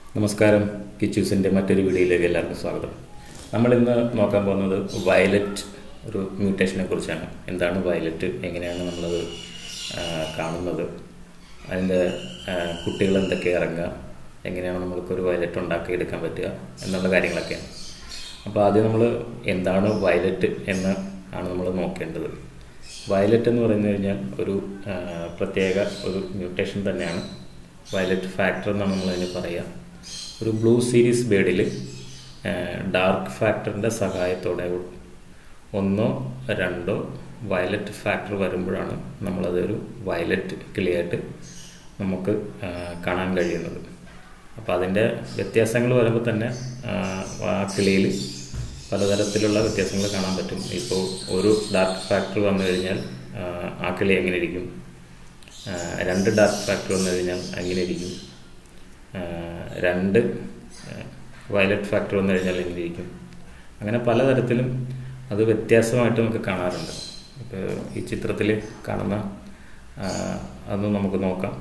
നമസ്കാരം കിച്ചൂസിൻ്റെ മറ്റൊരു വീഡിയോയിലേക്ക് എല്ലാവർക്കും സ്വാഗതം നമ്മളിന്ന് നോക്കാൻ പോകുന്നത് വയലറ്റ് ഒരു മ്യൂട്ടേഷനെ കുറിച്ചാണ് എന്താണ് വയലറ്റ് എങ്ങനെയാണ് നമ്മളത് ആ, കാണുന്നത് അതിൻ്റെ ആ, കുട്ടികൾ എന്തൊക്കെ ഇറങ്ങുക എങ്ങനെയാണ് നമ്മൾക്കൊരു വയലറ്റ് ഉണ്ടാക്കിയെടുക്കാൻ പറ്റുക എന്നുള്ള കാര്യങ്ങളൊക്കെയാണ് അപ്പോൾ ആദ്യം നമ്മൾ എന്താണ് വയലറ്റ് എന്ന് ആണ് നമ്മൾ നോക്കേണ്ടത് വയലറ്റ് എന്ന് പറഞ്ഞു കഴിഞ്ഞാൽ ഒരു ആ, പ്രത്യേക ഒരു മ്യൂട്ടേഷൻ തന്നെയാണ് വയലറ്റ് ഫാക്ടർ എന്നാണ് നമ്മളതിന് പറയുക ഒരു ബ്ലൂ സീരീസ് ബേഡിൽ ഡാർക്ക് ഫാക്ടറിൻ്റെ സഹായത്തോടെ ഒന്നോ രണ്ടോ വയലറ്റ് ഫാക്ടർ വരുമ്പോഴാണ് നമ്മളതൊരു വയലറ്റ് കിളിയായിട്ട് നമുക്ക് ആ, കാണാൻ കഴിയുന്നത് അപ്പോൾ അതിൻ്റെ വ്യത്യാസങ്ങൾ വരുമ്പോൾ തന്നെ ആ, ആ കിളിയിൽ പലതരത്തിലുള്ള വ്യത്യാസങ്ങൾ കാണാൻ പറ്റും ഇപ്പോൾ ഒരു ഡാർക്ക് ഫാക്ടർ വന്നു കഴിഞ്ഞാൽ ആ, ആ കിളി എങ്ങനെ ഇരിക്കും ആ, രണ്ട് ഡാർക്ക് ഫാക്ടർ വന്നു കഴിഞ്ഞാൽ എങ്ങനെ ഇരിക്കും ആ, രണ്ട് വയലറ്റ് ഫാക്ടർ വന്നു കഴിഞ്ഞാൽ എങ്ങനെ ഇരിക്കും അങ്ങനെ പലതരത്തിലും അത് വ്യത്യാസമായിട്ട് നമുക്ക് കാണാറുണ്ട് ഇപ്പോൾ ഈ ചിത്രത്തിൽ കാണുന്ന ആ, അതൊന്ന് നമുക്ക് നോക്കാം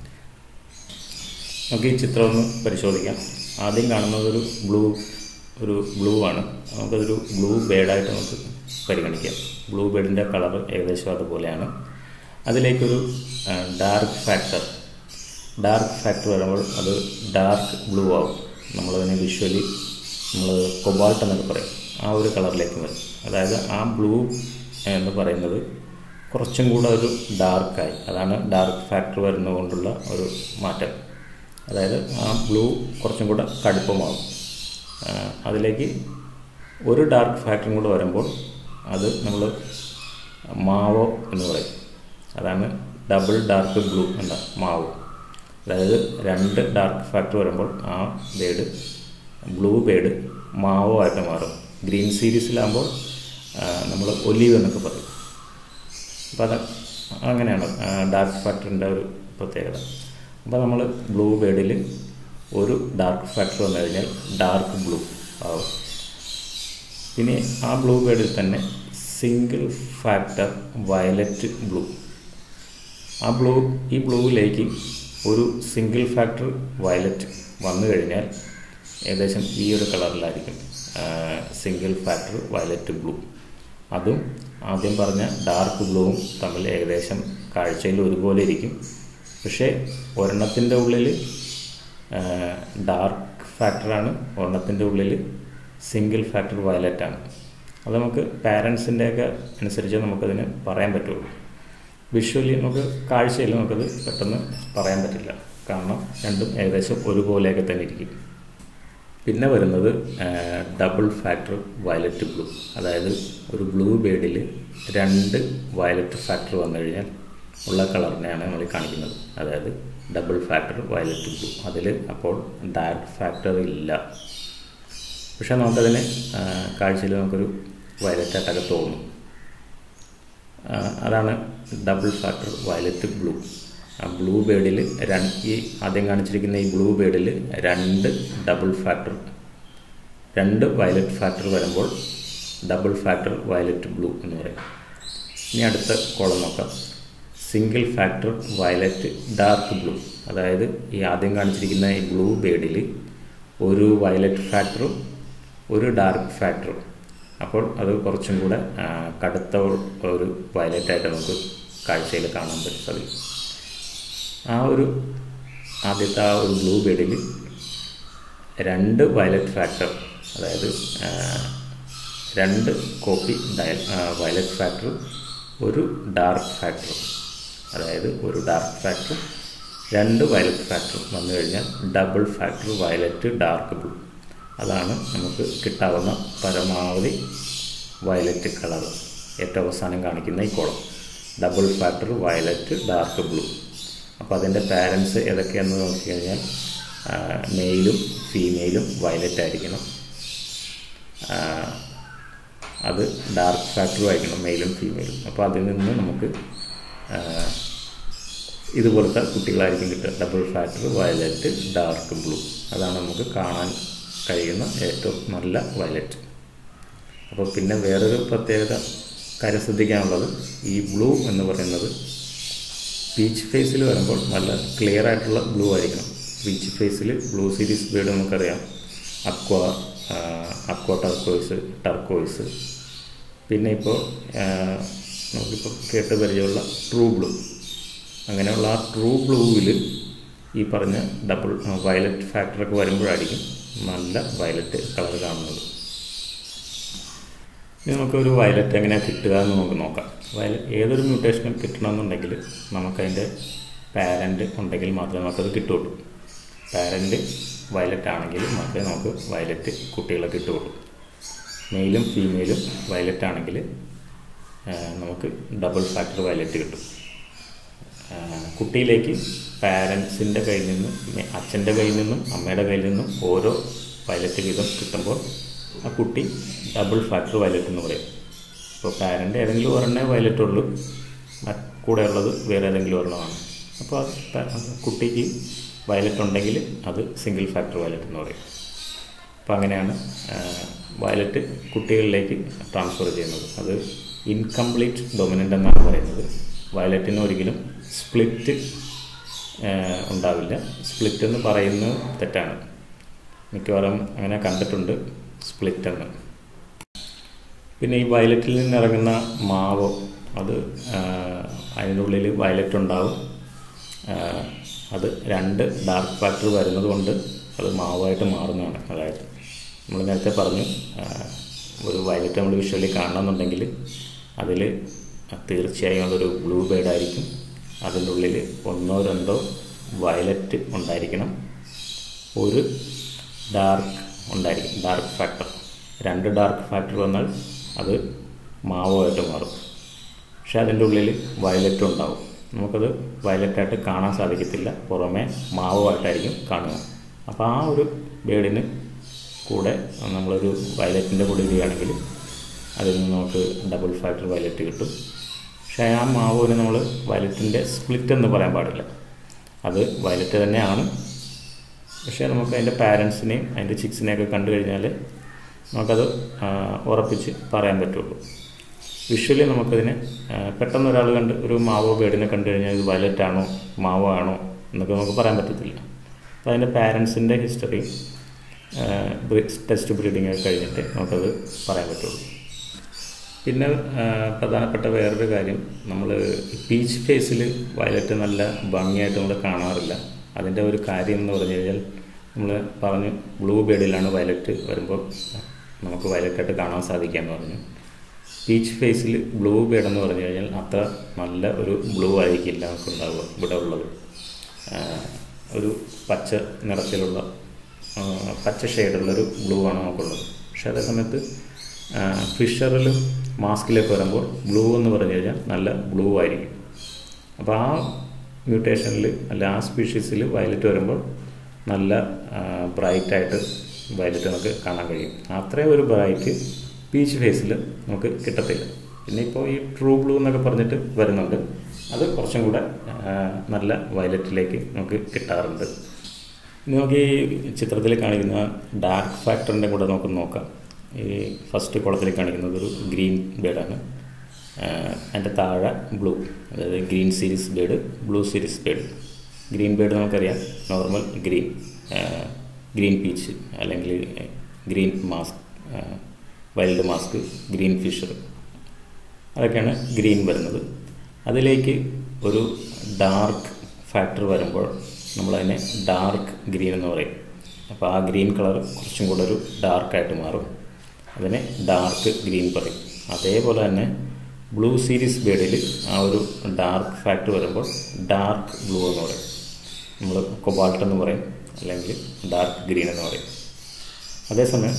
നമുക്ക് ഈ ചിത്രം ഒന്ന് പരിശോധിക്കാം ആദ്യം കാണുന്നത് ഒരു ബ്ലൂ ഒരു ബ്ലൂ ആണ് നമുക്കതൊരു ബ്ലൂ ബേഡായിട്ട് നമുക്ക് പരിഗണിക്കാം ബ്ലൂ ബേഡിൻ്റെ കളർ ഏകദേശം അതുപോലെയാണ് അതിലേക്കൊരു ഡാർക്ക് ഫാക്ടർ ഡാർക്ക് ഫാക്ടർ വരുമ്പോൾ അത് ഡാർക്ക് ബ്ലൂ ആവും നമ്മളതിനെ വിഷ്വലി നമ്മൾ കൊബാൾട്ട് എന്നൊക്കെ പറയും ആ ഒരു കളറിലേക്ക് വരും അതായത് ആ ബ്ലൂ എന്ന് പറയുന്നത് കുറച്ചും കൂടെ ഒരു ഡാർക്കായി അതാണ് ഡാർക്ക് ഫാക്ടർ വരുന്നതുകൊണ്ടുള്ള ഒരു മാറ്റം അതായത് ആ ബ്ലൂ കുറച്ചും കൂടെ കടുപ്പമാകും ആ, അതിലേക്ക് ഒരു ഡാർക്ക് ഫാക്ടറും കൂടെ വരുമ്പോൾ അത് നമ്മൾ മാവോ എന്ന് പറയും അതാണ് ഡബിൾ ഡാർക്ക് ബ്ലൂ എന്ന മാവ് അതായത് രണ്ട് ഡാർക്ക് ഫാക്ടർ വരുമ്പോൾ ആ ബേഡ് ബ്ലൂ ബേഡ് മാവോ ആയിട്ട് മാറും ഗ്രീൻ സീരീസിലാകുമ്പോൾ നമ്മൾ ഒലീവ് എന്നൊക്കെ പറയും അപ്പോൾ അത് അങ്ങനെയാണ് ഡാർക്ക് ഫാക്ടറിൻ്റെ ഒരു പ്രത്യേകത അപ്പോൾ നമ്മൾ ബ്ലൂ ബേഡിൽ ഒരു ഡാർക്ക് ഫാക്ടർ വന്നു കഴിഞ്ഞാൽ ഡാർക്ക് ബ്ലൂ ആവും പിന്നെ ആ ബ്ലൂ ബേഡിൽ തന്നെ സിംഗിൾ ഫാക്ടർ വയലറ്റ് ബ്ലൂ ആ ബ്ലൂ ഈ ബ്ലൂവിലേക്ക് ഒരു സിംഗിൾ ഫാക്ടർ വയലറ്റ് വന്നു കഴിഞ്ഞാൽ ഏകദേശം ഈ ഒരു കളറിലായിരിക്കും സിംഗിൾ ഫാക്ടർ വയലറ്റ് ബ്ലൂ അതും ആദ്യം പറഞ്ഞ ഡാർക്ക് ബ്ലൂവും തമ്മിൽ ഏകദേശം കാഴ്ചയിൽ ഒരുപോലെ ഇരിക്കും പക്ഷേ ഒരെണ്ണത്തിൻ്റെ ഉള്ളിൽ ഡാർക്ക് ഫാക്ടറാണ് ഒരെണ്ണത്തിൻ്റെ ഉള്ളിൽ സിംഗിൾ ഫാക്ടർ വയലറ്റാണ് അത് നമുക്ക് പാരൻസിൻ്റെയൊക്കെ അനുസരിച്ച് നമുക്കതിന് പറയാൻ പറ്റുള്ളൂ വിഷ്വലി നമുക്ക് കാഴ്ചയിൽ നമുക്കത് പെട്ടെന്ന് പറയാൻ പറ്റില്ല കാരണം രണ്ടും ഏകദേശം ഒരുപോലെയൊക്കെ തന്നെ ഇരിക്കും പിന്നെ വരുന്നത് ഡബിൾ ഫാക്ടർ വയലറ്റ് ബ്ലൂ അതായത് ഒരു ബ്ലൂ ബേഡിൽ രണ്ട് വയലറ്റ് ഫാക്ടർ വന്നു കഴിഞ്ഞാൽ ഉള്ള കളറിനെയാണ് നമ്മൾ കാണിക്കുന്നത് അതായത് ഡബിൾ ഫാക്ടർ വയലറ്റ് ബ്ലൂ അതിൽ അപ്പോൾ ഡാർക്ക് ഫാക്ടർ ഇല്ല പക്ഷേ നമുക്കതിന് കാഴ്ചയിൽ നമുക്കൊരു വയലറ്റായിട്ടൊക്കെ തോന്നും ആ, അതാണ് ഡബിൾ ഫാക്ടർ വയലറ്റ് ബ്ലൂ ആ ബ്ലൂ ബേഡിൽ രണ്ട് ഈ ആദ്യം കാണിച്ചിരിക്കുന്ന ഈ ബ്ലൂ ബേഡിൽ രണ്ട് ഡബിൾ ഫാക്ടർ രണ്ട് വയലറ്റ് ഫാക്ടർ വരുമ്പോൾ ഡബിൾ ഫാക്ടർ വയലറ്റ് ബ്ലൂ എന്ന് പറയും ഇനി അടുത്ത കോളം നോക്കാം single factor violet dark blue അതായത് ഈ ആദ്യം കാണിച്ചിരിക്കുന്ന ഈ ബ്ലൂ ബേഡിൽ ഒരു വയലറ്റ് ഫാക്ടറും ഒരു ഡാർക്ക് ഫാക്ടറും അപ്പോൾ അത് കുറച്ചും കൂടെ ആ, കടുത്ത ഒരു വയലറ്റായിട്ട് നമുക്ക് കാഴ്ചയിൽ കാണാൻ പറ്റും സാധിക്കും ആ ഒരു ആദ്യത്തെ ആ ഒരു ബ്ലൂ ബേഡിൽ രണ്ട് വയലറ്റ് ഫാക്ടർ അതായത് ആ, രണ്ട് കോപ്പി ഡയൽ വയലറ്റ് ഫാക്ടർ ഒരു ഡാർക്ക് ഫാക്ടർ അതായത് ഒരു ഡാർക്ക് ഫാക്ടർ രണ്ട് വയലറ്റ് ഫാക്ടർ വന്നു കഴിഞ്ഞാൽ double factor violet dark blue അതാണ് നമുക്ക് കിട്ടാവുന്ന പരമാവധി വയലറ്റ് കളർ ഏറ്റവും അവസാനം കാണിക്കുന്ന ഈ column double factor violet dark blue അപ്പോൾ അതിൻ്റെ പാരൻസ് ഏതൊക്കെയാണെന്ന് നോക്കിക്കഴിഞ്ഞാൽ മെയിലും ഫീമെയിലും വയലറ്റ് ആയിരിക്കണം ആ, അത് ഡാർക്ക് ഫാക്ടറും ആയിരിക്കണം മെയിലും ഫീമെയിലും അപ്പോൾ അതിൽ നിന്ന് നമുക്ക് ആ, ഇതുപോലത്തെ കുട്ടികളായിരിക്കും കിട്ടുക double factor violet dark blue അതാണ് നമുക്ക് കാണാൻ കഴിയുന്ന ഏറ്റവും നല്ല വയലറ്റ് അപ്പോൾ പിന്നെ വേറൊരു പ്രത്യേകത കാര്യം ശ്രദ്ധിക്കാനുള്ളത് ഈ ബ്ലൂ എന്ന് പറയുന്നത് പീച്ച് ഫേസിൽ വരുമ്പോൾ നല്ല ക്ലിയർ ആയിട്ടുള്ള ബ്ലൂ ആയിരിക്കണം ബീച്ച് ഫേസിൽ ബ്ലൂ സീരീസ് ബേഡ് നമുക്കറിയാം അക്വ അക്വ ടർക്കോയ്സ് ടർക്കോയ്സ് പിന്നെ ഇപ്പോൾ നമുക്കിപ്പോൾ കേട്ട് പരിചയമുള്ള ട്രൂ ബ്ലൂ അങ്ങനെയുള്ള ആ ട്രൂ ബ്ലൂവിൽ ഈ പറഞ്ഞ ഡബിൾ വയലറ്റ് ഫാക്ടറൊക്കെ വരുമ്പോഴായിരിക്കും നല്ല വയലറ്റ് കളർ കാണുന്നത് ഇനി നമുക്കൊരു വയലറ്റ് എങ്ങനെയാണ് കിട്ടുക എന്ന് നമുക്ക് നോക്കാം വയലറ്റ് ഏതൊരു മ്യൂട്ടേഷനും കിട്ടണമെന്നുണ്ടെങ്കിൽ നമുക്കതിൻ്റെ പാരൻ്റ് ഉണ്ടെങ്കിൽ മാത്രമേ നമുക്കത് കിട്ടുള്ളൂ പാരൻ്റ് വയലറ്റ് ആണെങ്കിൽ മാത്രമേ നമുക്ക് വയലറ്റ് കുട്ടികളെ കിട്ടുകയുള്ളൂ മെയിലും ഫീമെയിലും വയലറ്റ് ആണെങ്കിൽ നമുക്ക് ഡബിൾ ഫാക്ടർ വയലറ്റ് കിട്ടും കുട്ടിയിലേക്ക് പാരൻസിൻ്റെ കയ്യിൽ നിന്നും അച്ഛൻ്റെ കയ്യിൽ നിന്നും അമ്മയുടെ കയ്യിൽ നിന്നും ഓരോ വയലറ്റ് വീതം കിട്ടുമ്പോൾ ആ കുട്ടി ഡബിൾ ഫാക്ടർ വയലറ്റ് എന്ന് പറയും ഇപ്പോൾ പാരൻ്റ് ഏതെങ്കിലും ഒരെണ്ണേ വയലറ്റ് ഉള്ളൂ കൂടെ ഉള്ളത് വേറെ ഏതെങ്കിലും ഒരെണ്ണമാണ് അപ്പോൾ കുട്ടിക്ക് വയലറ്റ് ഉണ്ടെങ്കിൽ അത് സിംഗിൾ ഫാക്ടർ വയലറ്റ് എന്ന് പറയും അപ്പോൾ അങ്ങനെയാണ് വയലറ്റ് കുട്ടികളിലേക്ക് ട്രാൻസ്ഫർ ചെയ്യുന്നത് അത് ഇൻകംപ്ലീറ്റ് ഡൊമിനൻ്റ് എന്നാണ് പറയുന്നത് വയലറ്റിന് ഒരിക്കലും സ്പ്ലിറ്റ് ഉണ്ടാവില്ല സ്പ്ലിറ്റ് എന്ന് പറയുന്നത് തെറ്റാണ് മിക്കവാറും അങ്ങനെ കണ്ടിട്ടുണ്ട് സ്പ്ലിറ്റ് എന്ന് പിന്നെ ഈ വയലറ്റിൽ നിന്ന് ഇറങ്ങുന്ന മാവ് അത് അതിനുള്ളിൽ വയലറ്റ് ഉണ്ടാവും അത് രണ്ട് ഡാർക്ക് ഫാക്ടർ വരുന്നത് കൊണ്ട് അത് മാവായിട്ട് മാറുന്നതാണ് അതായത് നമ്മൾ നേരത്തെ പറഞ്ഞു ഒരു വയലറ്റ് നമ്മൾ വിഷ്വലി കാണണമെന്നുണ്ടെങ്കിൽ അതിൽ തീർച്ചയായും അതൊരു ബ്ലൂ ബേഡ് ആയിരിക്കും അതിൻ്റെ ഉള്ളിൽ ഒന്നോ രണ്ടോ വയലറ്റ് ഉണ്ടായിരിക്കണം ഒരു ഡാർക്ക് ഉണ്ടായിരിക്കും ഡാർക്ക് ഫാക്ടർ രണ്ട് ഡാർക്ക് ഫാക്ടർ വന്നാൽ അത് മാവുമായിട്ട് മാറും പക്ഷെ അതിൻ്റെ ഉള്ളിൽ വയലറ്റ് ഉണ്ടാവും നമുക്കത് വയലറ്റായിട്ട് കാണാൻ സാധിക്കത്തില്ല പുറമേ മാവുമായിട്ടായിരിക്കും കാണുക അപ്പോൾ ആ ഒരു ബേഡിന് കൂടെ നമ്മളൊരു വയലറ്റിൻ്റെ കൂടെ ഇടുകയാണെങ്കിൽ അതിൽ നിന്ന് നമുക്ക് ഡബിൾ ഫാക്ടർ വയലറ്റ് കിട്ടും പക്ഷേ ആ മാവിന് നമ്മൾ വയലറ്റിൻ്റെ സ്പ്ലിറ്റ് എന്ന് പറയാൻ പാടില്ല അത് വയലറ്റ് തന്നെയാണ് പക്ഷേ നമുക്ക് അതിൻ്റെ പാരൻസിനെയും അതിൻ്റെ ചിക്സിനെയൊക്കെ കണ്ടു കഴിഞ്ഞാൽ നമുക്കത് ഉറപ്പിച്ച് പറയാൻ പറ്റുള്ളൂ വിഷ്വലി നമുക്കതിനെ പെട്ടെന്ന് ഒരാൾ കണ്ട് ഒരു മാവോ ബേഡിനെ കണ്ടു കഴിഞ്ഞാൽ ഇത് വയലറ്റ് ആണോ മാവോ ആണോ എന്നൊക്കെ നമുക്ക് പറയാൻ പറ്റത്തില്ല അപ്പോൾ അതിൻ്റെ പാരൻസിൻ്റെ ഹിസ്റ്ററി ടെസ്റ്റ് ബ്രീഡിംഗ് ഒക്കെ കഴിഞ്ഞിട്ട് നമുക്കത് പറയാൻ പറ്റുള്ളൂ പിന്നെ പ്രധാനപ്പെട്ട വേറൊരു കാര്യം നമ്മൾ പീച്ച് ഫേസിൽ വയലറ്റ് നല്ല ഭംഗിയായിട്ട് നമ്മൾ കാണാറില്ല അതിൻ്റെ ഒരു കാര്യം എന്ന് പറഞ്ഞു കഴിഞ്ഞാൽ നമ്മൾ പറഞ്ഞു ബ്ലൂ ബേഡിലാണ് വയലറ്റ് വരുമ്പോൾ നമുക്ക് വയലറ്റായിട്ട് കാണാൻ സാധിക്കാമെന്ന് പറഞ്ഞു പീച്ച് ഫേസിൽ ബ്ലൂ ബേഡ് എന്ന് പറഞ്ഞു കഴിഞ്ഞാൽ അത്ര നല്ല ഒരു ബ്ലൂ ആയിരിക്കില്ല നമുക്ക് ഉണ്ടാവുക ഇവിടെ ഉള്ളത് ഒരു പച്ച നിറത്തിലുള്ള പച്ച ഷെയ്ഡുള്ളൊരു ബ്ലൂ ആണ് നമുക്കുള്ളത് പക്ഷേ അതേ സമയത്ത് ഫിഷറിലും മാസ്കിലേക്ക് വരുമ്പോൾ ബ്ലൂ എന്ന് പറഞ്ഞു കഴിഞ്ഞാൽ നല്ല ബ്ലൂ ആയിരിക്കും അപ്പോൾ ആ മ്യൂട്ടേഷനിൽ അല്ല ആ സ്പീഷീസിൽ വയലറ്റ് വരുമ്പോൾ നല്ല ബ്രൈറ്റായിട്ട് വയലറ്റ് നമുക്ക് കാണാൻ കഴിയും അത്രയും ഒരു ബ്രൈറ്റ് പീച്ച് ഫേസിൽ നമുക്ക് കിട്ടത്തില്ല പിന്നെ ഇപ്പോൾ ഈ ട്രൂ ബ്ലൂ എന്നൊക്കെ പറഞ്ഞിട്ട് വരുന്നുണ്ട് അത് കുറച്ചും കൂടെ നല്ല വയലറ്റിലേക്ക് നമുക്ക് കിട്ടാറുണ്ട് ഇനി നമുക്ക് ഈ ചിത്രത്തിൽ കാണിക്കുന്ന ഡാർക്ക് ഫാക്ടറിൻ്റെ കൂടെ നമുക്ക് നോക്കാം ഈ ഫസ്റ്റ് കുളത്തിൽ കാണിക്കുന്നത് ഒരു ഗ്രീൻ ബേഡാണ് അതിൻ്റെ താഴെ ബ്ലൂ അതായത് green series bird blue series bird green bird നമുക്കറിയാം നോർമൽ ഗ്രീൻ ഗ്രീൻ പീച്ച് അല്ലെങ്കിൽ green mask wild mask green fisher അതൊക്കെയാണ് ഗ്രീൻ വരുന്നത് അതിലേക്ക് ഒരു ഡാർക്ക് ഫാക്ടർ വരുമ്പോൾ നമ്മളതിനെ ഡാർക്ക് ഗ്രീൻ എന്ന് പറയും അപ്പോൾ ആ ഗ്രീൻ കളർ കുറച്ചും കൂടെ ഒരു ഡാർക്കായിട്ട് മാറും അതിനെ ഡാർക്ക് ഗ്രീൻ പറയും അതേപോലെ തന്നെ ബ്ലൂ സീരീസ് ബേഡിൽ ആ ഒരു ഡാർക്ക് ഫാക്ടർ വരുമ്പോൾ ഡാർക്ക് ബ്ലൂ എന്ന് പറയും നമ്മൾ കൊബാൾട്ട് എന്ന് പറയും അല്ലെങ്കിൽ ഡാർക്ക് ഗ്രീൻ എന്ന് പറയും അതേസമയം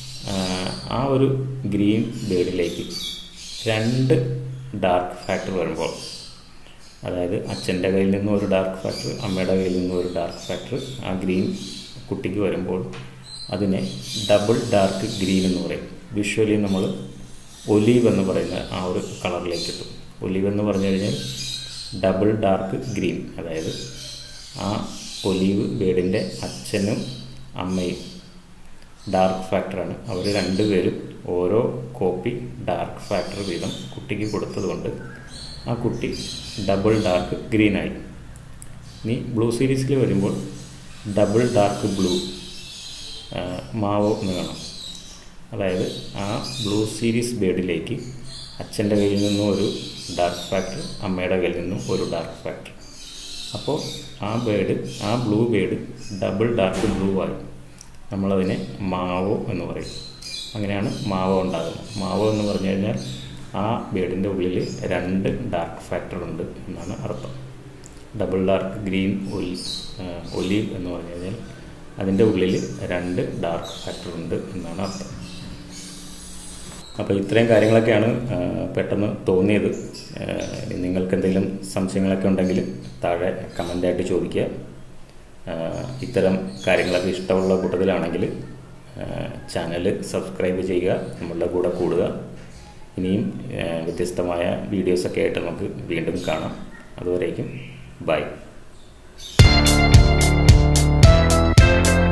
ആ ഒരു ഗ്രീൻ ബേഡിലേക്ക് രണ്ട് ഡാർക്ക് ഫാക്ടർ വരുമ്പോൾ അതായത് അച്ഛൻ്റെ കയ്യിൽ നിന്നും ഒരു ഡാർക്ക് ഫാക്ടർ അമ്മയുടെ കയ്യിൽ നിന്നും ഒരു ഡാർക്ക് ഫാക്ടർ ആ ഗ്രീൻ കുട്ടിക്ക് വരുമ്പോൾ അതിനെ ഡബിൾ ഡാർക്ക് ഗ്രീൻ എന്ന് പറയും വിഷ്വലി നമ്മൾ ഒലീവ് എന്ന് പറയുന്ന ആ ഒരു കളറിലേക്ക് എത്തും ഒലീവ് എന്ന് പറഞ്ഞു കഴിഞ്ഞാൽ ഡബിൾ ഡാർക്ക് ഗ്രീൻ അതായത് ആ ഒലീവ് ബേഡിൻ്റെ അച്ഛനും അമ്മയും ഡാർക്ക് ഫാക്ടറാണ് അവർ രണ്ടുപേരും ഓരോ കോപ്പി ഡാർക്ക് ഫാക്ടർ വീതം കുട്ടിക്ക് കൊടുത്തതുകൊണ്ട് ആ കുട്ടി ഡബിൾ ഡാർക്ക് ഗ്രീനായി ഇനി ബ്ലൂ സീരീസിൽ വരുമ്പോൾ ഡബിൾ ഡാർക്ക് ബ്ലൂ മാവോ എന്ന് കാണാം അതായത് ആ ബ്ലൂ സീരീസ് ബേഡിലേക്ക് അച്ഛൻ്റെ കയ്യിൽ നിന്നും ഒരു ഡാർക്ക് ഫാക്ടർ അമ്മയുടെ കയ്യിൽ നിന്നും ഒരു ഡാർക്ക് ഫാക്ടർ അപ്പോൾ ആ ബേഡ് ആ blue bird double dark blue ആയി നമ്മളതിനെ മാവോ എന്ന് പറയും അങ്ങനെയാണ് മാവോ ഉണ്ടാകുന്നത് മാവോ എന്ന് പറഞ്ഞു കഴിഞ്ഞാൽ ആ ബേഡിൻ്റെ ഉള്ളിൽ രണ്ട് ഡാർക്ക് ഫാക്ടർ ഉണ്ട് എന്നാണ് അർത്ഥം ഡബിൾ ഡാർക്ക് ഗ്രീൻ ഒലി ഒലീവ് എന്ന് പറഞ്ഞു കഴിഞ്ഞാൽ അതിൻ്റെ ഉള്ളിൽ രണ്ട് ഡാർക്ക് ഫാക്ടർ ഉണ്ട് എന്നാണ് അർത്ഥം അപ്പോൾ ഇത്രയും കാര്യങ്ങളൊക്കെയാണ് ആ, പെട്ടെന്ന് തോന്നിയത് ആ, ഇനി നിങ്ങൾക്ക് എന്തെങ്കിലും സംശയങ്ങളൊക്കെ ഉണ്ടെങ്കിൽ താഴെ കമൻ്റായിട്ട് ചോദിക്കുക ആ, ഇത്തരം കാര്യങ്ങളൊക്കെ ഇഷ്ടമുള്ള കൂട്ടത്തിലാണെങ്കിൽ ചാനൽ സബ്സ്ക്രൈബ് ചെയ്യുക നമ്മളുടെ കൂടെ കൂടുക ഇനിയും ആ, വ്യത്യസ്തമായ വീഡിയോസൊക്കെ ആയിട്ട് നമുക്ക് വീണ്ടും കാണാം അതുവരേക്കും ബൈ